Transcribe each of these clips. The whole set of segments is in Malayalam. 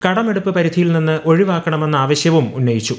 കടമെടുപ്പ് പരിധിയിൽ നിന്ന് ഒഴിവാക്കണമെന്ന ആവശ്യവും ഉന്നയിച്ചു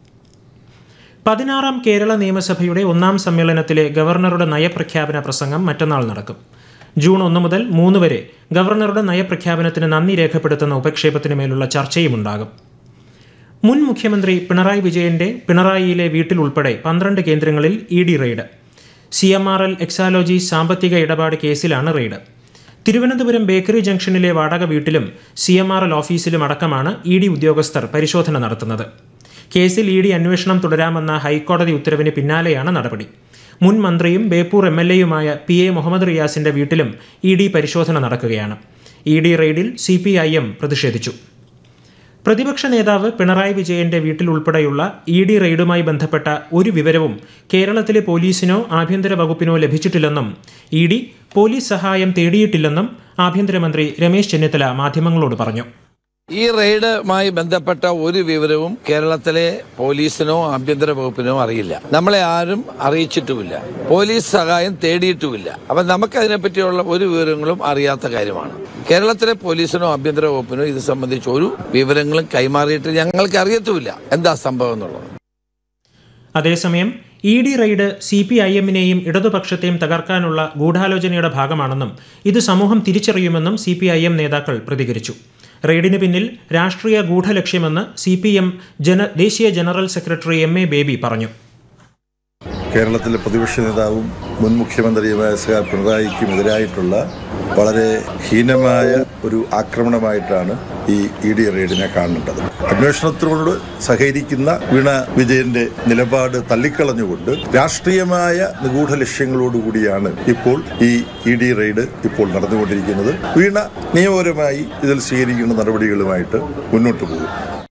പതിനാറാം കേരള നിയമസഭയുടെ ഒന്നാം സമ്മേളനത്തിലെ ഗവർണറുടെ നയപ്രഖ്യാപന പ്രസംഗം മറ്റന്നാൾ നടക്കും ജൂൺ ഒന്ന് മുതൽ മൂന്ന് വരെ ഗവർണറുടെ നയപ്രഖ്യാപനത്തിന് നന്ദി രേഖപ്പെടുത്തുന്ന ഉപക്ഷേപത്തിന് മേലുള്ള ചർച്ചയുമുണ്ടാകും മുൻ മുഖ്യമന്ത്രി പിണറായി വിജയന്റെ പിണറായിയിലെ വീട്ടിൽ ഉൾപ്പെടെ പന്ത്രണ്ട് കേന്ദ്രങ്ങളിൽ E D raid C M R L Exalogic സാമ്പത്തിക ഇടപാട് കേസിലാണ് റെയ്ഡ് തിരുവനന്തപുരം ബേക്കറി ജംഗ്ഷനിലെ വാടക വീട്ടിലും സി എം ആർ എൽ ഓഫീസിലും അടക്കമാണ് ഇ ഡി ഉദ്യോഗസ്ഥർ പരിശോധന നടത്തുന്നത് കേസിൽ ഇ ഡി അന്വേഷണം തുടരാമെന്ന ഹൈക്കോടതി ഉത്തരവിന് പിന്നാലെയാണ് നടപടി മുൻ മന്ത്രിയും ബേപ്പൂർ എം എൽ എയുമായ പി എ മുഹമ്മദ് റിയാസിന്റെ വീട്ടിലും ഇ ഡി പരിശോധന നടക്കുകയാണ് ഇ ഡി റെയ്ഡിൽ സി പി ഐ എം പ്രതിഷേധിച്ചു പ്രതിപക്ഷ നേതാവ് പിണറായി വിജയന്റെ വീട്ടിൽ ഉൾപ്പെടെയുള്ള ഇ ഡി റെയ്ഡുമായി ബന്ധപ്പെട്ട ഒരു വിവരവും കേരളത്തിലെ പോലീസിനോ ആഭ്യന്തര വകുപ്പിനോ ലഭിച്ചിട്ടില്ലെന്നും ഇ ഡി പോലീസ് സഹായം തേടിയിട്ടില്ലെന്നും ആഭ്യന്തരമന്ത്രി രമേശ് ചെന്നിത്തല മാധ്യമങ്ങളോട് പറഞ്ഞു ഈ റെയ്ഡുമായി ബന്ധപ്പെട്ട ഒരു വിവരവും കേരളത്തിലെ പോലീസിനോ ആഭ്യന്തര വകുപ്പിനോ അറിയില്ല നമ്മളെ ആരും അറിയിച്ചിട്ടുമില്ല പോലീസ് സഹായം തേടിയിട്ടുമില്ല അപ്പൊ നമുക്ക് അതിനെപ്പറ്റിയുള്ള ഒരു വിവരങ്ങളും അറിയാത്ത കാര്യമാണ് കേരളത്തിലെ പോലീസിനോ ആഭ്യന്തര വകുപ്പിനോ ഇത് സംബന്ധിച്ച് ഒരു വിവരങ്ങളും കൈമാറിയിട്ട് ഞങ്ങൾക്ക് അറിയത്തുമില്ല എന്താ സംഭവം എന്നുള്ളത് അതേസമയം E D raid C P I എമ്മിനെയും ഇടതുപക്ഷത്തെയും തകർക്കാനുള്ള ഗൂഢാലോചനയുടെ ഭാഗമാണെന്നും ഇത് സമൂഹം തിരിച്ചറിയുമെന്നും സി പി ഐ എം നേതാക്കൾ പ്രതികരിച്ചു റെയ്ഡിന് പിന്നിൽ രാഷ്ട്രീയ ഗൂഢലക്ഷ്യമെന്ന് സി പി എം ജന ദേശീയ general secretary M A Baby പറഞ്ഞു കേരളത്തിലെ പ്രതിപക്ഷ നേതാവും മുൻ മുഖ്യമന്ത്രിയുമായ സഖാ പിണറായിക്കും എതിരായിട്ടുള്ള വളരെ ഹീനമായ ഒരു ആക്രമണമായിട്ടാണ് ഈ ഇ ഡി റെയ്ഡിനെ കാണേണ്ടത് അന്വേഷണത്തിനോട് സഹകരിക്കുന്ന വീണ വിജയന്റെ നിലപാട് തള്ളിക്കളഞ്ഞുകൊണ്ട് രാഷ്ട്രീയമായ നിഗൂഢ ലക്ഷ്യങ്ങളോടുകൂടിയാണ് ഇപ്പോൾ ഈ ഇ ഡി റെയ്ഡ് ഇപ്പോൾ നടന്നുകൊണ്ടിരിക്കുന്നത് വീണ നിയമപരമായി ഇതിൽ സ്വീകരിക്കുന്ന നടപടികളുമായിട്ട് മുന്നോട്ട് പോകും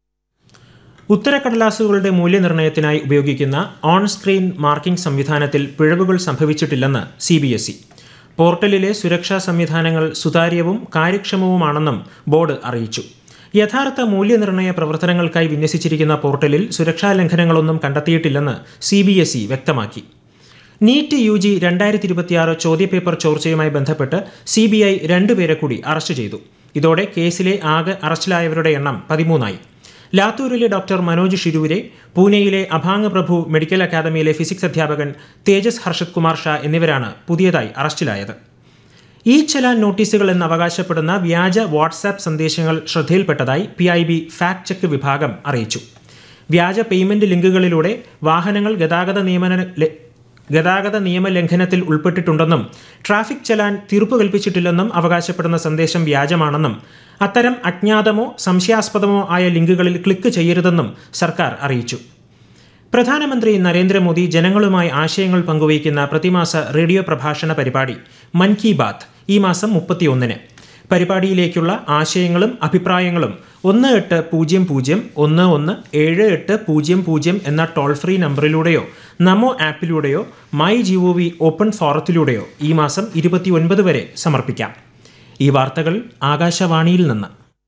ഉത്തരക്കടലാസുകളുടെ മൂല്യനിർണ്ണയത്തിനായി ഉപയോഗിക്കുന്ന ഓൺ സ്ക്രീൻ മാർക്കിംഗ് സംവിധാനത്തിൽ പിഴവുകൾ സംഭവിച്ചിട്ടില്ലെന്ന് സി ബി എസ് ഇ പോർട്ടലിലെ സുരക്ഷാ സംവിധാനങ്ങൾ സുതാര്യവും കാര്യക്ഷമവുമാണെന്നും ബോർഡ് അറിയിച്ചു യഥാർത്ഥ മൂല്യനിർണ്ണയ പ്രവർത്തനങ്ങൾക്കായി വിന്യസിച്ചിരിക്കുന്ന പോർട്ടലിൽ സുരക്ഷാ ലംഘനങ്ങളൊന്നും കണ്ടെത്തിയിട്ടില്ലെന്ന് സി ബി എസ് ഇ വ്യക്തമാക്കി നീറ്റ് യു ജി രണ്ടായിരത്തി ഇരുപത്തിയാറ് ചോദ്യപേപ്പർ ചോർച്ചയുമായി ബന്ധപ്പെട്ട് സി ബി ഐ രണ്ടുപേരെ കൂടി അറസ്റ്റ് ചെയ്തു ഇതോടെ കേസിലെ ആകെ അറസ്റ്റിലായവരുടെ എണ്ണം പതിമൂന്നായി ലാത്തൂരിലെ ഡോക്ടർ മനോജ് ഷിരൂരെ പൂനെയിലെ അഭാങ് പ്രഭു മെഡിക്കൽ അക്കാദമിയിലെ ഫിസിക്സ് അധ്യാപകൻ തേജസ് ഹർഷത് കുമാർ ഷാ എന്നിവരാണ് പുതിയതായി അറസ്റ്റിലായത് ഈ ചലാൻ നോട്ടീസുകൾ എന്ന് അവകാശപ്പെടുന്ന വ്യാജ വാട്സാപ്പ് സന്ദേശങ്ങൾ ശ്രദ്ധയിൽപ്പെട്ടതായി P I B fact check വിഭാഗം അറിയിച്ചു വ്യാജ പേയ്മെന്റ് ലിങ്കുകളിലൂടെ വാഹനങ്ങൾ ഗതാഗത നിയമന ല- ഗതാഗത നിയമലംഘനത്തിൽ ഉൾപ്പെട്ടിട്ടുണ്ടെന്നും ട്രാഫിക് ചലാൻ തീർപ്പ് കൽപ്പിച്ചിട്ടില്ലെന്നും അവകാശപ്പെടുന്ന സന്ദേശം വ്യാജമാണെന്നും അത്തരം അജ്ഞാതമോ സംശയാസ്പദമോ ആയ ലിങ്കുകളിൽ ക്ലിക്ക് ചെയ്യരുതെന്നും സർക്കാർ അറിയിച്ചു പ്രധാനമന്ത്രി നരേന്ദ്രമോദി ജനങ്ങളുമായി ആശയങ്ങൾ പങ്കുവയ്ക്കുന്ന പ്രതിമാസ റേഡിയോ പ്രഭാഷണ പരിപാടി മൻ കി ബാത്ത് ഈ മാസം മുപ്പത്തിയൊന്നിന് പരിപാടിയിലേക്കുള്ള ആശയങ്ങളും അഭിപ്രായങ്ങളും ഒന്ന് എട്ട് പൂജ്യം പൂജ്യം ഒന്ന് ഒന്ന് ഏഴ് എട്ട് പൂജ്യം പൂജ്യം എന്ന ടോൾ ഫ്രീ നമ്പറിലൂടെയോ നമോ ആപ്പിലൂടെയോ my G O V open ഫോറത്തിലൂടെയോ ഈ മാസം ഇരുപത്തിയൊൻപത് വരെ സമർപ്പിക്കാം ഈ വാർത്തകൾ ആകാശവാണിയിൽ നിന്ന്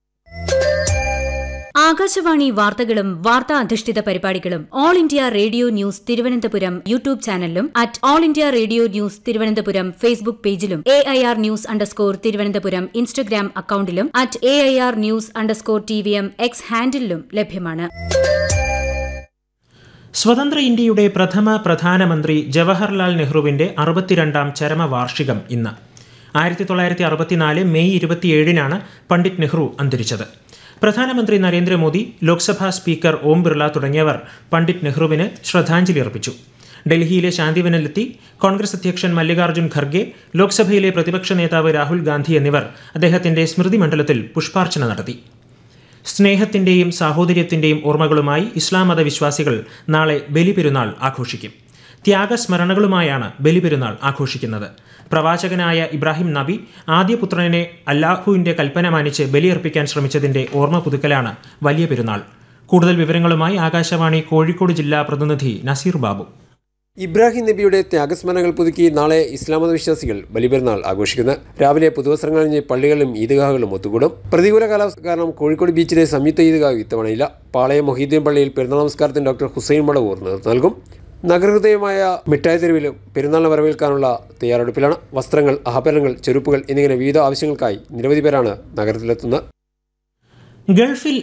ആകാശവാണി വാർത്തകളും വാർത്താ അധിഷ്ഠിത പരിപാടികളും All India Radio News Thiruvananthapuram YouTube ചാനലിലും at All India Radio News Thiruvananthapuram Facebook പേജിലും A I R news underscore Thiruvananthapuram Instagram അക്കൌണ്ടിലും at A I R news underscore T V M X ഹാൻഡിലും ലഭ്യമാണ് സ്വതന്ത്ര ഇന്ത്യയുടെ പ്രഥമ പ്രധാനമന്ത്രി ജവഹർലാൽ നെഹ്റുവിന്റെ അറുപത്തിരണ്ടാം ചരമവാർഷികം ഇന്ന് ആയിരത്തി തൊള്ളായിരത്തി അറുപത്തിനാല് മെയ് ഇരുപത്തിയേഴിനാണ് പണ്ഡിറ്റ് നെഹ്റു അന്തരിച്ചത് പ്രധാനമന്ത്രി നരേന്ദ്രമോദി ലോക്സഭാ സ്പീക്കർ ഓം ബിർള തുടങ്ങിയവർ പണ്ഡിറ്റ് നെഹ്റുവിന് ശ്രദ്ധാഞ്ജലി അർപ്പിച്ചു ഡൽഹിയിലെ ശാന്തിവനിലെത്തി കോൺഗ്രസ് അധ്യക്ഷൻ മല്ലികാർജ്ജുൻ ഖർഗെ ലോക്സഭയിലെ പ്രതിപക്ഷ നേതാവ് രാഹുൽ ഗാന്ധി എന്നിവർ അദ്ദേഹത്തിന്റെ സ്മൃതി മണ്ഡലത്തിൽ പുഷ്പാർച്ചന നടത്തി സ്നേഹത്തിന്റെയും സാഹോദര്യത്തിന്റെയും ഓർമ്മകളുമായി ഇസ്ലാം മത വിശ്വാസികൾ നാളെ ബലിപെരുന്നാൾ ആഘോഷിക്കും ത്യാഗസ്മരണകളുമായാണ് ബലിപെരുന്നാൾ ആഘോഷിക്കുന്നത് പ്രവാചകനായ ഇബ്രാഹിം നബി ആദ്യപുത്രനെ അല്ലാഹുവിന്റെ കൽപ്പന മാനിച്ച് ബലിയർപ്പിക്കാൻ ശ്രമിച്ചതിന്റെ ഓർമ്മ പുതുക്കലാണ് വലിയ പെരുന്നാൾ കൂടുതൽ വിവരങ്ങളുമായി ആകാശവാണി കോഴിക്കോട് ജില്ലാ പ്രതിനിധി നസീർ ബാബു ഇബ്രാഹിം നബിയുടെ ത്യാഗസ്മരണകൾ പുതുക്കി നാളെ ഇസ്ലാം മത വിശ്വാസികൾ ബലിപെരുന്നാൾ ആഘോഷിക്കുന്നത് രാവിലെ പുതുവസ്ത്രങ്ങൾ അണിഞ്ഞ് പള്ളികളും ഈദ്ഗാഹുകളും ഒത്തുകൂടും പ്രതികൂല കാലാവസ്ഥ കാരണം കോഴിക്കോട് ബീച്ചിലെ സംയുക്ത ഈദ്ഗാഹ് ഇത്തവണയില്ല പാളയം മൊഹീദ്ദീൻ പള്ളിയിൽ പെരുന്നാൾ നമസ്കാരത്തിന് ഡോക്ടർ ഹുസൈൻ മടവൂർ നേതൃത്വം നൽകും നഗരഹൃദയമായ മിഠായി തെരുവിലും പെരുന്നാളിനെ വരവേൽക്കാനുള്ള തയ്യാറെടുപ്പിലാണ് വസ്ത്രങ്ങൾ ആഭരണങ്ങൾ ചെരുപ്പുകൾ എന്നിങ്ങനെ വിവിധ ആവശ്യങ്ങൾക്കായി നിരവധി പേരാണ് നഗരത്തിലെത്തുന്നത് ഗൾഫിൽ